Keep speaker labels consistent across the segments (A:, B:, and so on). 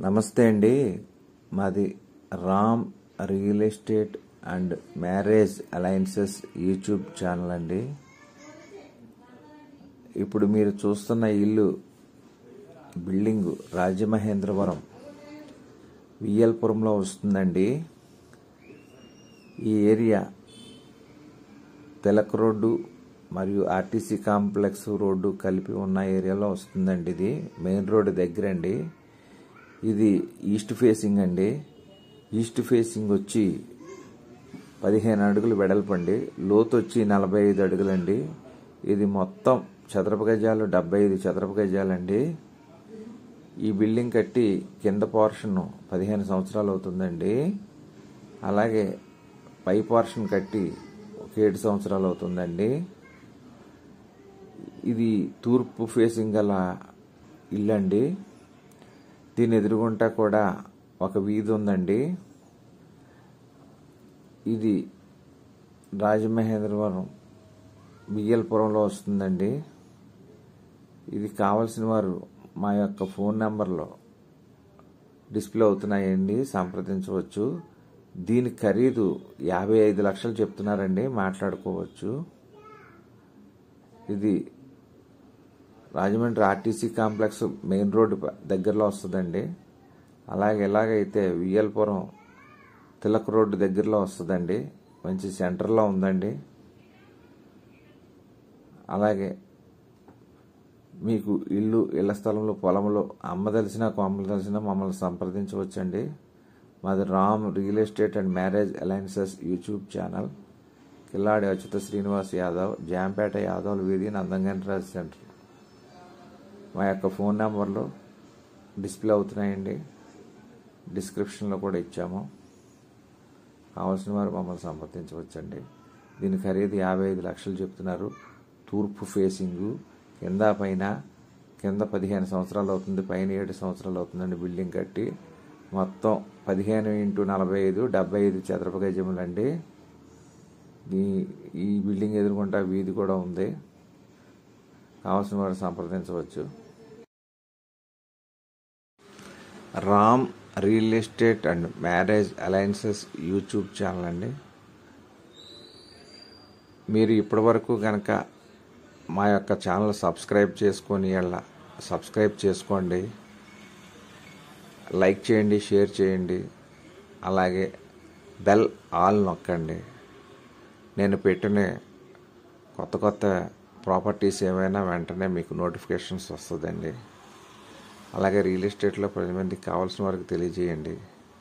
A: నమస్తే అండి మాది Ram real estate and marriage alliances YouTube channel అండి ఇప్పుడు మీరు చూస్తున్న ఇల్లు బిల్డింగు రాజమహేంద్రవరం విఎల్పురంలో వస్తుందండి ఈ ఏరియా తెలక్ రోడ్డు మరియు ఆర్టీసీ కాంప్లెక్స్ రోడ్డు కలిపి ఉన్న ఏరియాలో వస్తుందండి ఇది మెయిన్ రోడ్డు దగ్గర అండి ఇది ఈస్ట్ ఫేసింగ్ అండి ఈస్ట్ ఫేసింగ్ వచ్చి పదిహేను అడుగులు వెడల్పండి లోతు వచ్చి నలభై ఐదు అడుగులండి ఇది మొత్తం చదరపు గజాలు డెబ్బై ఐదు చదరపు గజాలండి ఈ బిల్డింగ్ కట్టి కింద పోర్షన్ పదిహేను సంవత్సరాలు అవుతుందండి అలాగే పై పోర్షన్ కట్టి ఒక ఏడు సంవత్సరాలు అవుతుందండి ఇది తూర్పు ఫేసింగ్ గల ఇల్లు అండి దీని ఎదురుగుంటా కూడా ఒక వీధి ఉందండి ఇది రాజమహేంద్రవరం బియ్యలపురంలో వస్తుందండి ఇది కావలసిన వారు మా యొక్క ఫోన్ నెంబర్లో డిస్ప్లే అవుతున్నాయండి సంప్రదించవచ్చు దీని ఖరీదు యాభై ఐదు లక్షలు చెప్తున్నారండి మాట్లాడుకోవచ్చు ఇది Rajahmundry RTC complex main road ప- దగ్గరలో వస్తుందండి అలాగే ఎలాగైతే విఎల్పురం తిలక్ రోడ్డు దగ్గరలో వస్తుందండి మంచి సెంటర్లో ఉందండి అలాగే మీకు ఇల్లు ఇళ్ల స్థలంలో పొలంలో అమ్మదలిసిన కొమ్మదలిసిన మమ్మల్ని సంప్రదించవచ్చండి మాది Ram real estate and marriage alliances YouTube channel కిల్లాడి అచ్యుత శ్రీనివాస్ యాదవ్ జాంపేట యాదవ్ వీధి నందంగంటరాజ్ సెంటర్ మా యొక్క ఫోన్ నెంబర్లు డిస్ప్లే అవుతున్నాయండి డిస్క్రిప్షన్లో కూడా ఇచ్చాము కావాల్సిన వారు మమ్మల్ని సంప్రదించవచ్చండి దీని ఖరీదు యాభై ఐదు లక్షలు చెప్తున్నారు తూర్పు ఫేసింగు కింద పైన కింద పదిహేను సంవత్సరాలు అవుతుంది పైన ఏడు సంవత్సరాలు అవుతుందండి బిల్డింగ్ కట్టి మొత్తం పదిహేను ఇంటూ నలభై ఐదు డెబ్బై ఐదు చదరపు గజములండి ఈ ఈ బిల్డింగ్ ఎదుర్కొంటా వీధి కూడా ఉంది కావాల్సిన వారు సంప్రదించవచ్చు Ram real estate and marriage alliances YouTube channel అండి మీరు ఇప్పటివరకు కనుక మా యొక్క ఛానల్ సబ్స్క్రైబ్ చేసుకొని ఇలా సబ్స్క్రైబ్ చేసుకోండి లైక్ చేయండి షేర్ చేయండి అలాగే బెల్ ఆల్ నొక్కండి నేను పెట్టిన కొత్త కొత్త ప్రాపర్టీస్ ఏమైనా వెంటనే మీకు నోటిఫికేషన్స్ వస్తుందండి అలాగే రియల్ ఎస్టేట్లో పది మందికి కావాల్సిన వారికి తెలియజేయండి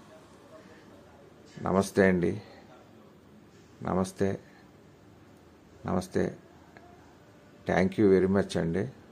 A: నమస్తే అండి నమస్తే నమస్తే థ్యాంక్ యూ వెరీ మచ్ అండి